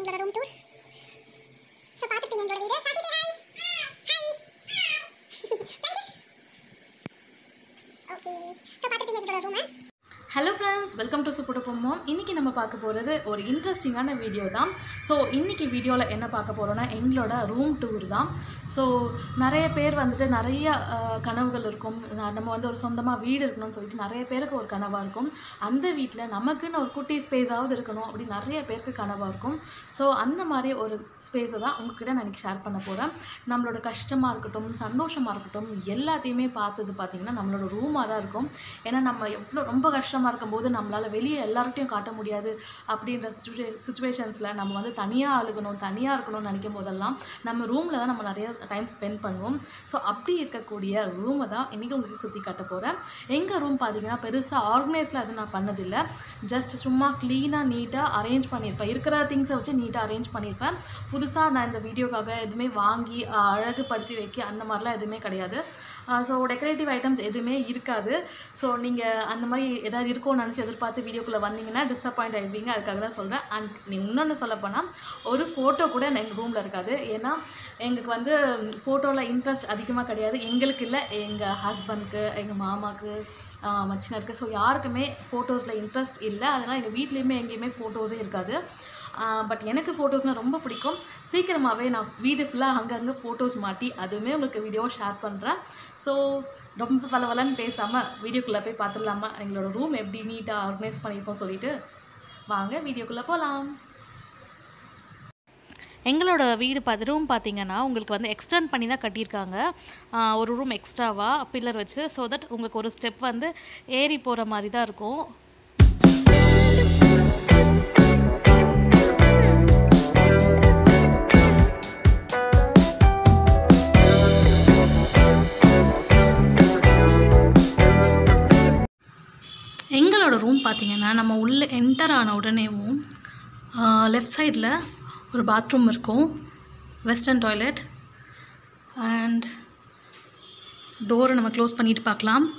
எங்களோட room tour so பார்த்துருப்பீங்க எங்களோட வீடு Sashi hi hi thank you okay so பார்த்துருப்பீங்க எங்களோட ரூமை ஹலோ ஃப்ரெண்ட்ஸ் வெல்கம் டு சுப்புடப்பம்மம் இன்றைக்கி நம்ம பார்க்க போகிறது ஒரு இன்ட்ரெஸ்டிங்கான வீடியோ தான் ஸோ இன்றைக்கி வீடியோவில் என்ன பார்க்க போகிறோன்னா எங்களோட ரூம் டூர் தான் ஸோ நிறைய பேர் வந்துட்டு நிறைய அஹ், கனவுகள் இருக்கும் ந- நம்ம வந்து ஒரு சொந்தமாக வீடு இருக்கணும்னு சொல்லிட்டு நிறைய பேருக்கு ஒரு கனவாக இருக்கும் அந்த வீட்டில் நமக்குன்னு ஒரு குட்டி ஸ்பேஸாவது இருக்கணும் அப்படி நிறைய பேருக்கு கனவாக இருக்கும் ஸோ அந்த மாதிரி ஒரு ஸ்பேஸை தான் உங்ககிட்ட நான் இன்றைக்கி ஷேர் பண்ண போகிறேன் நம்மளோட கஷ்டமாக இருக்கட்டும் சந்தோஷமாக இருக்கட்டும் எல்லாத்தையுமே பார்த்தது பார்த்திங்கன்னா நம்மளோட ரூமாக தான் இருக்கும் ஏன்னா நம்ம எவ்வளோ ரொம்ப கஷ்டமாக இருக்கும்போது நம்மளால் வெளியே எல்லார்கிட்டையும் காட்ட முடியாது அப்படின்ற சுச்சுவே சுச்சுவேஷன்ஸில் நம்ம வந்து தனியாக அழுகணும் தனியாக இருக்கணும்னு நினைக்கும் போதெல்லாம் நம்ம ரூமில் தான் நம்ம நிறைய டைம் ஸ்பெண்ட் பண்ணுவோம் ஸோ அப்படி இருக்கக்கூடிய ரூமை தான் இன்றைக்கி உங்களுக்கு சுற்றி காட்ட போகிறேன் எங்கள் ரூம் பார்த்தீங்கன்னா பெருசாக ஆர்கனைஸில் அது நான் பண்ணதில்லை ஜஸ்ட் சும்மா க்ளீனாக நீட்டாக அரேஞ்ச் பண்ணியிருப்பேன் இருக்கிற திங்ஸை வச்சு நீட்டாக அரேஞ்ச் பண்ணியிருப்பேன் புதுசாக நான் இந்த வீடியோக்காக எதுவுமே வாங்கி அஹ், அழகுபடுத்தி வைக்க அந்த மாதிரிலாம் எதுவுமே கிடையாது ஸோ டெக்கரேட்டிவ் ஐட்டம்ஸ் எதுவுமே இருக்காது ஸோ நீங்கள் அந்த மாதிரி ஏதாவது இருக்கும்னு நினச்சி எதிர்பார்த்து வீடியோக்குள்ளே வந்தீங்கன்னா டிசப்பாயிண்ட் ஆகிடுவீங்க அதுக்காக தான் சொல்கிறேன் அண்ட் நீ இன்னொன்று சொல்லப்போனால் ஒரு ஃபோட்டோ கூட எங்கள் ரூமில் இருக்காது ஏன்னா எங்களுக்கு வந்து ஃபோட்டோவில் இன்ட்ரெஸ்ட் அதிகமாக கிடையாது எங்களுக்கு இல்லை எங்கள் ஹஸ்பண்ட்க்கு எங்கள் மாமாவுக்கு ஆஹ், மச்சினருக்கு ஸோ யாருக்குமே ஃபோட்டோஸில் இன்ட்ரெஸ்ட் இல்லை அதனால் எங்கள் வீட்லேயுமே எங்கேயுமே ஃபோட்டோஸே இருக்காது பட் எனக்கு ஃபோட்டோஸ்னால் ரொம்ப பிடிக்கும் சீக்கிரமாகவே நான் வீடு ஃபுல்லாக அங்கங்கே ஃபோட்டோஸ் மாட்டி அதுவுமே உங்களுக்கு வீடியோவை ஷேர் பண்ணுறேன் ஸோ ரொம்ப பலவலன்னு பேசாமல் வீடியோக்குள்ளே போய் பார்த்துடலாமா எங்களோட ரூம் எப்படி நீட்டாக ஆர்கனைஸ் பண்ணியிருக்கோம் சொல்லிட்டு வாங்க வீடியோக்குள்ளே போகலாம் எங்களோட வீடு பார்த்து ரூம் பார்த்தீங்கன்னா உங்களுக்கு வந்து எக்ஸ்டெண்ட் பண்ணி தான் கட்டியிருக்காங்க ஆஹ் ஒரு ரூம் எக்ஸ்ட்ராவாக பில்லர் வச்சு ஸோ தட் உங்களுக்கு ஒரு ஸ்டெப் வந்து ஏறி போகிற மாதிரி தான் இருக்கும் எங்களோட ரூம் பார்த்தீங்கன்னா நம்ம உள்ளே என்டர் ஆன உடனேவும் லெஃப்ட் சைடில் ஒரு பாத்ரூம் இருக்கும் வெஸ்டர்ன் டாய்லெட் அண்ட் டோரை நம்ம க்ளோஸ் பண்ணிட்டு பார்க்கலாம்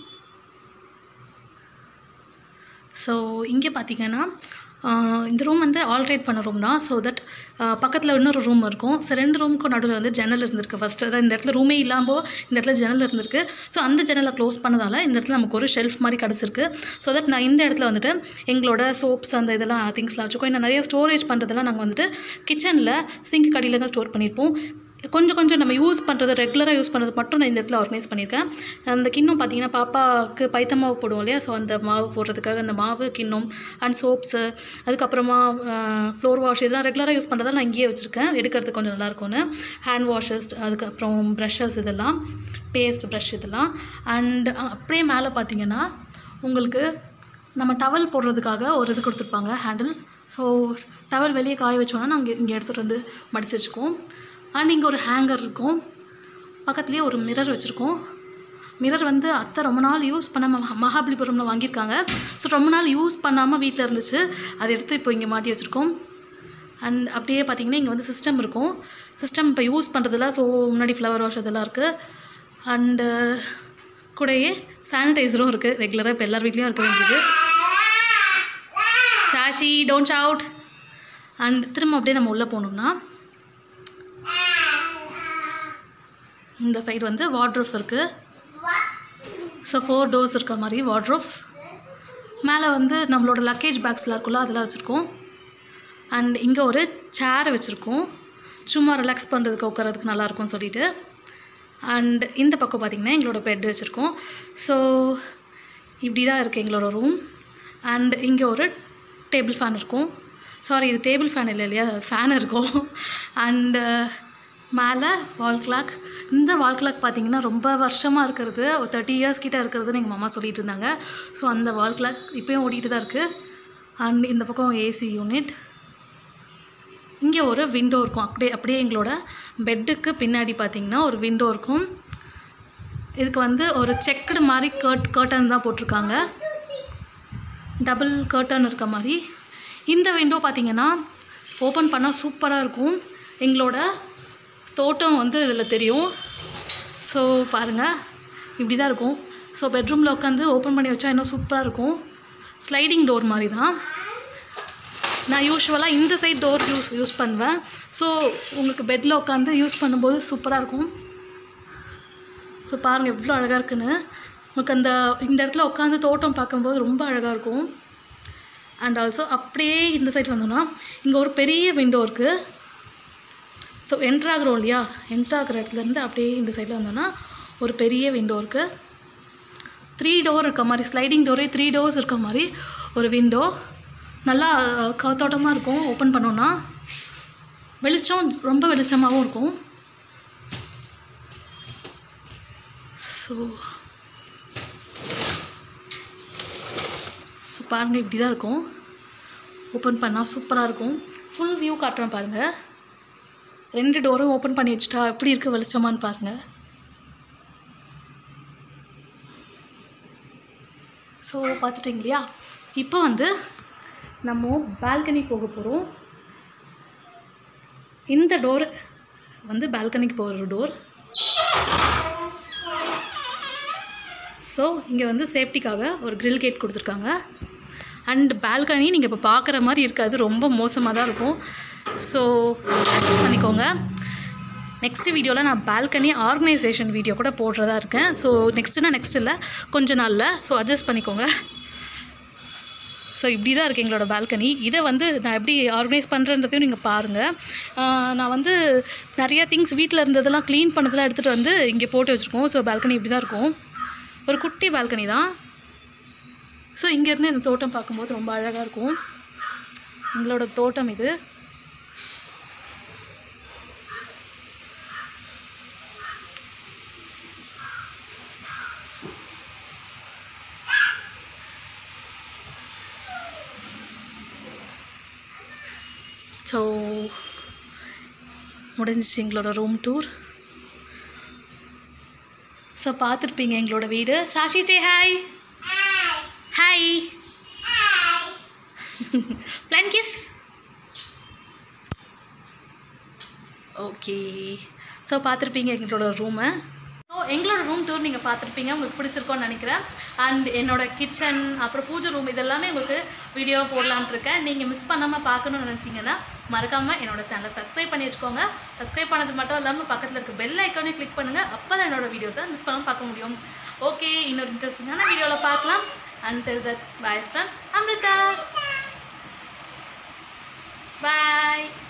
ஸோ இங்கே பார்த்தீங்கன்னா ஆஹ், இந்த ரூம் வந்து ஆல்ட்ரேட் பண்ண ரூம் தான் ஸோ தட் பக்கத்தில் இன்னொரு ரூம் இருக்கும் ஸோ ரெண்டு ரூமுக்கும் நடுவில் வந்து ஜன்னல் இருந்திருக்கு ஃபஸ்ட்டு அதான் இந்த இடத்துல ரூமே இல்லாமல் இந்த இடத்துல ஜன்னல் இருந்திருக்கு ஸோ அந்த ஜன்னலை க்ளோஸ் பண்ணதால் இந்த இடத்துல நமக்கு ஒரு ஷெல்ஃப் மாதிரி கிடச்சிருக்கு ஸோ தட் நான் இந்த இடத்துல வந்துட்டு எங்களோட சோப்ஸ் அந்த இதெல்லாம் திங்ஸ்லாம் வச்சுக்கோம் இன்னும் நிறைய ஸ்டோரேஜ் பண்ணுறதெல்லாம் நாங்கள் வந்துட்டு கிச்சனில் சிங்க் கடியில் தான் ஸ்டோர் பண்ணியிருப்போம் கொஞ்சம் கொஞ்சம் நம்ம யூஸ் பண்ணுறது ரெகுலராக யூஸ் பண்ணுறது மட்டும் நான் இந்த இடத்துல ஆர்கனைஸ் பண்ணியிருக்கேன் அந்த கிண்ணம் பார்த்தீங்கன்னா பாப்பாவுக்கு பைத்த மாவு போடுவோம் இல்லையா ஸோ அந்த மாவு போடுறதுக்காக அந்த மாவு கிண்ணம் அண்ட் சோப்ஸு அதுக்கப்புறமா ஃப்ளோர் வாஷ் இதெல்லாம் ரெகுலராக யூஸ் பண்ணுறதால நான் இங்கேயே வச்சுருக்கேன் எடுக்கிறதுக்கு கொஞ்சம் நல்லாயிருக்கும்னு ஹேண்ட் வாஷஸ் அதுக்கப்புறம் ப்ரஷஸ் இதெல்லாம் பேஸ்ட் ப்ரஷ் இதெல்லாம் அண்ட் அப்படியே மேலே பார்த்தீங்கன்னா உங்களுக்கு நம்ம டவல் போடுறதுக்காக ஒரு இது கொடுத்துருப்பாங்க ஹேண்டில் ஸோ டவல் வெளியே காய வச்சோன்னா நாங்கள் இங்கே எடுத்துகிட்டு வந்து மடிச்சு வச்சுக்குவோம் அண்ட் இங்கே ஒரு ஹேங்கர் இருக்கும் பக்கத்துலேயே ஒரு மிரர் வச்சுருக்கோம் மிரர் வந்து அத்தை ரொம்ப நாள் யூஸ் பண்ணாமல் மகாபலிபுரமில் வாங்கியிருக்காங்க ஸோ ரொம்ப நாள் யூஸ் பண்ணாமல் வீட்டில் இருந்துச்சு அதை எடுத்து இப்போ இங்கே மாட்டி வச்சுருக்கோம் அண்ட் அப்படியே பார்த்தீங்கன்னா இங்கே வந்து சிஸ்டம் இருக்கும் சிஸ்டம் இப்போ யூஸ் பண்ணுறதில்ல ஸோ முன்னாடி ஃப்ளவர் வாஷ் இதெல்லாம் இருக்குது அண்டு கூடயே சானிடைசரும் இருக்குது ரெகுலராக இப்போ எல்லார் வீட்லேயும் இருக்க வேண்டியது ஷாஷி டோன்ட் ஷவுட் அண்ட் திரும்ப அப்படியே நம்ம உள்ளே போனோம்னா இந்த சைடு வந்து வார்ட்ரூஃப் இருக்குது ஸோ ஃபோர் டோர்ஸ் இருக்க மாதிரி வார்ட்ரூஃப் மேலே வந்து நம்மளோட லக்கேஜ் பேக்ஸ்லாம் இருக்குல்ல அதெல்லாம் வச்சுருக்கோம் அண்ட் இங்கே ஒரு சேர் வச்சுருக்கோம் சும்மா ரிலாக்ஸ் பண்ணுறதுக்கு உட்காரதுக்கு நல்லாயிருக்கும்னு சொல்லிட்டு அண்ட் இந்த பக்கம் பார்த்திங்கன்னா எங்களோட பெட் வச்சுருக்கோம் ஸோ இப்படி தான் இருக்குது எங்களோட ரூம் அண்ட் இங்கே ஒரு டேபிள் ஃபேன் இருக்கும் சாரி இது டேபிள் ஃபேன் இல்லை இல்லையா ஃபேன் இருக்கும் அண்டு மேலே வால் கிளாக் இந்த வால் கிளாக் பார்த்தீங்கன்னா ரொம்ப வருஷமாக இருக்கிறது ஒரு தேர்ட்டி இயர்ஸ் கிட்ட இருக்கிறதுன்னு எங்கள் மாமா சொல்லிட்டு இருந்தாங்க ஸோ அந்த வால் கிளாக் இப்போயும் ஓடிட்டு தான் இருக்குது அண்ட் இந்த பக்கம் ஏசி யூனிட் இங்கே ஒரு விண்டோ இருக்கும் அப்படியே அப்படியே எங்களோட பெட்டுக்கு பின்னாடி பார்த்தீங்கன்னா ஒரு விண்டோ இருக்கும் இதுக்கு வந்து ஒரு செக்குடு மாதிரி கர்ட் கர்டன் தான் போட்டிருக்காங்க டபுள் கர்டன் இருக்க மாதிரி இந்த விண்டோ பார்த்தீங்கன்னா ஓப்பன் பண்ணால் சூப்பராக இருக்கும் எங்களோட தோட்டம் வந்து இதில் தெரியும் ஸோ பாருங்கள் இப்படி தான் இருக்கும் ஸோ பெட்ரூமில் உட்காந்து ஓப்பன் பண்ணி வச்சா இன்னும் சூப்பராக இருக்கும் ஸ்லைடிங் டோர் மாதிரி தான் நான் யூஸ்வலாக இந்த சைட் டோர் யூஸ் யூஸ் பண்ணுவேன் ஸோ உங்களுக்கு பெட்டில் உட்காந்து யூஸ் பண்ணும்போது சூப்பராக இருக்கும் ஸோ பாருங்கள் எவ்வளோ அழகாக இருக்குன்னு உங்களுக்கு அந்த இந்த இடத்துல உட்காந்து தோட்டம் பார்க்கும்போது ரொம்ப அழகாக இருக்கும் அண்ட் ஆல்சோ அப்படியே இந்த சைடு வந்தோம்னா இங்கே ஒரு பெரிய விண்டோ இருக்குது ஸோ என்ட்ரு ஆகிறோம் இல்லையா என்ட்ரு ஆகிற இடத்துலேருந்து அப்படியே இந்த சைடில் வந்தோம்னா ஒரு பெரிய விண்டோ இருக்குது த்ரீ டோர் இருக்க மாதிரி ஸ்லைடிங் டோரே த்ரீ டோர்ஸ் இருக்க மாதிரி ஒரு விண்டோ நல்லா அஹ், காத்தோட்டமாக இருக்கும் ஓப்பன் பண்ணோன்னா வெளிச்சம் ரொம்ப வெளிச்சமாகவும் இருக்கும் ஸோ ஸோ பாருங்கள் இப்படி தான் இருக்கும் ஓப்பன் பண்ணால் சூப்பராக இருக்கும் ஃபுல் வியூ காட்டுறேன் பாருங்கள் ரெண்டு டோரும் ஓப்பன் பண்ணி வச்சுட்டா எப்படி இருக்குது வெளிச்சமான்னு பாருங்கள் ஸோ பார்த்துட்டிங்க இல்லையா இப்போ வந்து நம்ம பால்கனி போக போகிறோம் இந்த டோர் வந்து பால்கனிக்கு போகிற டோர் ஸோ இங்கே வந்து சேஃப்டிக்காக ஒரு grill கேட் கொடுத்துருக்காங்க அண்ட் பால்கனி நீங்கள் இப்போ பார்க்குற மாதிரி இருக்காது ரொம்ப மோசமாக தான் இருக்கும் ஸோ பண்ணிக்கோங்க நெக்ஸ்ட் வீடியோவில் நான் பால்கனி ஆர்கனைசேஷன் வீடியோ கூட போடுறதா இருக்கேன் ஸோ நெக்ஸ்ட்டுனா நெக்ஸ்ட் இல்லை கொஞ்ச நாளில் ஸோ அட்ஜஸ்ட் பண்ணிக்கோங்க ஸோ இப்படி தான் இருக்குது எங்களோட பால்கனி இதை வந்து நான் எப்படி ஆர்கனைஸ் பண்ணுறன்றதையும் நீங்கள் பாருங்கள் ஆஹ் நான் வந்து நிறைய திங்ஸ் வீட்டில் இருந்ததெல்லாம் க்ளீன் பண்ணதெல்லாம் எடுத்துகிட்டு வந்து இங்கே போட்டு வச்சுருக்கோம் ஸோ பால்கனி இப்படி தான் இருக்கும் ஒரு குட்டி பால்கனி தான் ஸோ இங்கேருந்து இந்த தோட்டம் பார்க்கும்போது ரொம்ப அழகாக இருக்கும் எங்களோட தோட்டம் இது ஸோ முடிஞ்சிச்சு எங்களோட ரூம் டூர் ஸோ பார்த்துருப்பீங்க எங்களோட வீடு சாஷி சே ஹாய் ஹாய் பிளான் கிஸ் ஓகே ஸோ பார்த்துருப்பீங்க எங்களோட ரூமை ஸோ எங்களோட ரூம் டூர் நீங்கள் பார்த்துருப்பீங்க உங்களுக்கு பிடிச்சிருக்கோன்னு நினைக்கிறேன் அண்ட் என்னோட கிச்சன் அப்புறம் பூஜை ரூம் இதெல்லாமே உங்களுக்கு வீடியோ போடலாம்னு இருக்கேன் நீங்கள் மிஸ் பண்ணாமல் பார்க்கணும்னு நினச்சிங்கன்னா மறக்காமல் என்னோட சேனலை சப்ஸ்கிரைப் பண்ணி வச்சுக்கோங்க சப்ஸ்கிரைப் பண்ணது மட்டும் இல்லாமல் பக்கத்தில் இருக்க பெல் ஐக்கானையும் கிளிக் பண்ணுங்கள் அப்போ தான் என்னோட வீடியோஸை மிஸ் பண்ணாமல் பார்க்க முடியும் ஓகே இன்னொரு இன்ட்ரெஸ்டிங்கான வீடியோவில் பார்க்கலாம் until that bye from Amrita bye